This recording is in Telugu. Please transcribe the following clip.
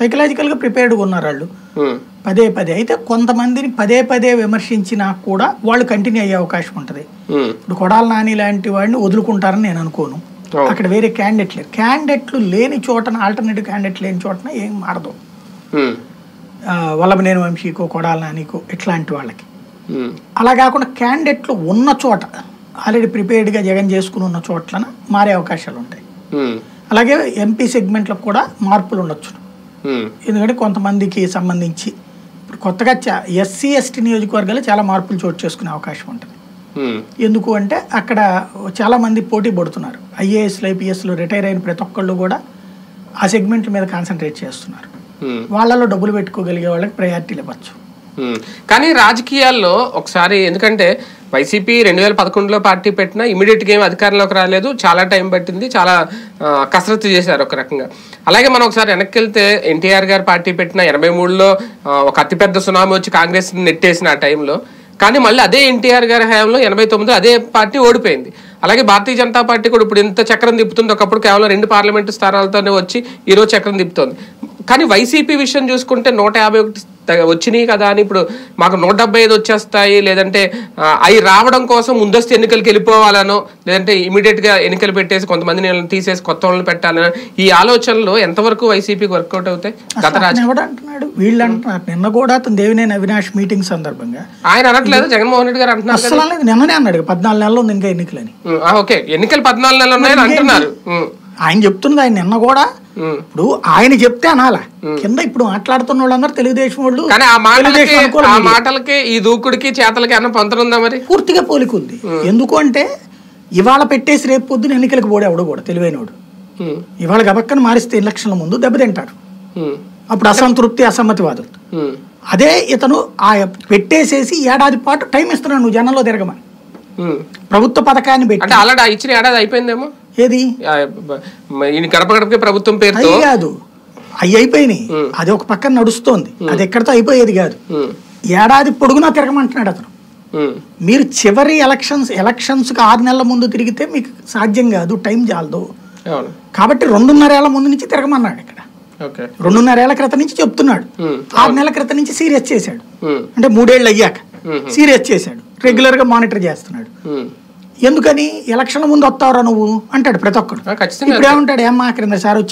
సైకలాజికల్గా ప్రిపేర్డ్గా ఉన్నారు వాళ్ళు ఉమ్, పదే పదే అయితే కొంతమందిని పదే పదే విమర్శించినా కూడా వాళ్ళు కంటిన్యూ అయ్యే అవకాశం ఉంటుంది ఉమ్, ఇప్పుడు కొడాల నాని లాంటి వాడిని వదులుకుంటారని నేను అనుకోను అవును. అక్కడ వేరే క్యాండిడేట్ లేరు క్యాండిడేట్లు లేని చోటన ఆల్టర్నేటివ్ క్యాండిడేట్ లేని చోటన ఏం మారదు ఉమ్, ఆ, వల్లభనేని వంశీకో కొడాల నానికో ఇట్లాంటి వాళ్ళకి ఉమ్, అలా కాకుండా క్యాండిడేట్లు ఉన్న చోట ఆల్రెడీ ప్రిపేర్డ్గా జగన్ చేసుకుని ఉన్న చోట్లన మారే అవకాశాలు ఉంటాయి ఉమ్, అలాగే ఎంపీ సెగ్మెంట్లకు కూడా మార్పులు ఉండొచ్చు ఉమ్, ఎందుకంటే కొంతమందికి సంబంధించి ఇప్పుడు కొత్తగా ఎస్సీ ఎస్టీ నియోజకవర్గాలు చాలా మార్పులు చోటు చేసుకునే అవకాశం ఉంటుంది ఉమ్, ఎందుకు అంటే అక్కడ చాలామంది పోటీ పడుతున్నారు ఐఏఎస్లు ఐపీఎస్లు రిటైర్ అయిన ప్రతి ఒక్కళ్ళు కూడా ఆ సెగ్మెంట్ల మీద కాన్సన్ట్రేట్ చేస్తున్నారు ఉమ్. వాళ్ళలో డబ్బులు పెట్టుకోగలిగే వాళ్ళకి ప్రయారిటీలు ఇవ్వచ్చు ఉమ్. కానీ రాజకీయాల్లో ఒకసారి ఎందుకంటే వైసీపీ రెండు వేల పదకొండులో పార్టీ పెట్టినా ఇమీడియట్గా ఏం అధికారంలోకి రాలేదు చాలా టైం పట్టింది చాలా ఆ, కసరత్తు చేశారు ఒక రకంగా అలాగే మనం ఒకసారి వెనక్కి వెళ్తే ఎన్టీఆర్ గారు పార్టీ పెట్టిన ఎనభై మూడులో ఒక అతిపెద్ద సునామీ వచ్చి కాంగ్రెస్ నెట్టేసిన ఆ టైంలో కానీ మళ్ళీ అదే ఎన్టీఆర్ గారి హయాంలో ఎనభై తొమ్మిది అదే పార్టీ ఓడిపోయింది అలాగే భారతీయ జనతా పార్టీ కూడా ఇప్పుడు ఇంత చక్రం తిప్పుతుంది ఒకప్పుడు కేవలం రెండు పార్లమెంటు స్థానాలతోనే వచ్చి ఈరోజు చక్రం తిప్పుతోంది కానీ వైసీపీ విషయం చూసుకుంటే నూట యాభై ఒకటి త- వచ్చినాయి కదా అని ఇప్పుడు మాకు నూట డెబ్బై ఐదు వచ్చేస్తాయి లేదంటే ఆ, అవి రావడం కోసం ముందస్తు ఎన్నికలకు వెళ్ళిపోవాలనో లేదంటే ఇమీడియట్ గా ఎన్నికలు పెట్టేసి కొంతమందిని వీళ్ళని తీసేసి కొత్త వాళ్ళని పెట్టాలనో ఈ ఆలోచనలు ఎంతవరకు వైసీపీకి వర్కౌట్ అవుతాయి గత రాజ అతను ఎవడు అంటున్నాడు వీళ్ళు అంటున్నారు నిన్న కూడా అతను దేవినేని అవినాష్ మీటింగ్ సందర్భంగా ఆయన అనట్లేదు జగన్మోహన్ రెడ్డి గారు అంటున్నారు అసలు అనేది నిన్ననే అన్నాడు పద్నాలుగు నెలలు ఉంది ఇంకా ఎన్నికలని ఉమ్, ఆ, ఓకే ఎన్నికలు పద్నాలుగు నెలలు ఉన్నాయని అంటున్నారు ఉమ్, ఆయన చెప్తుంది ఆయన నిన్న కూడా ఉమ్. ఇప్పుడు ఆయన చెప్తే అనాలా కింద ఇప్పుడు మాట్లాడుతున్న వాళ్ళందరూ తెలుగుదేశం వాళ్ళు కానీ ఆ మాటలకి తెలుగుదేశం అనుకూల ఆ మీడియా. మాటలకి ఈ దూకుడికి చేతలకి అన్న పొంతన ఉందా మరి పూర్తిగా పోలికుంది ఎందుకు అంటే ఇవాళ పెట్టేసి రేపు పొద్దున ఎన్నికలకు పోడే ఎవడు కూడా తెలివైనోడు ఉమ్, ఇవాళ గబక్కన మారిస్తే ఎలక్షన్ల ముందు దెబ్బతింటారు ఉమ్, అప్పుడు అసంతృప్తి అసమ్మతివాదులు ఉమ్, అదే ఇతను ఆ పెట్టేసేసి ఏడాది పాటు టైం ఇస్తున్నాడు నువ్వు జనంలో తిరగమని ఉమ్. ప్రభుత్వ పథకాన్ని పెట్టి అంటే ఆల్రెడీ ఆ ఇచ్చిన ఏడాది అయిపోయిందేమో ఏది ఆ, బ- మ- ఈయన గడప గడపకి ప్రభుత్వం పేరుతో అవి కాదు అవి అయిపోయినాయి అది ఒక పక్కన నడుస్తోంది అది ఎక్కడితో అయిపోయేది కాదు ఉమ్, ఏడాది పొడుగునా తిరగమంటున్నాడు అతను ఉమ్, మీరు చివరి ఎలక్షన్స్ ఎలక్షన్స్కి ఆరు నెలల ముందు తిరిగితే మీకు సాధ్యం కాదు టైం చాలదు అవును కాబట్టి రెండున్నరేళ్ల ముందు నుంచి తిరగమన్నాడు ఇక్కడ ఓకే రెండున్నరేళ్ల క్రితం నుంచి చెప్తున్నాడు ఉమ్, ఆరు నెలల క్రితం నుంచి సీరియస్ చేశాడు ఉమ్, అంటే మూడేళ్ళు అయ్యాక మ్మ్. సీరియస్ చేశాడు రెగ్యులర్గా మానిటర్ చేస్తున్నాడు ఉమ్. ఎందుకని ఎలక్షన్ల ముందు వస్తావురా నువ్వు అంటాడు ప్రతి ఒక్కడు ఆ, ఖచ్చితంగా ఇప్పుడు ఏమంటాడు ఏమ్మా క్రింద సార్ వచ్చి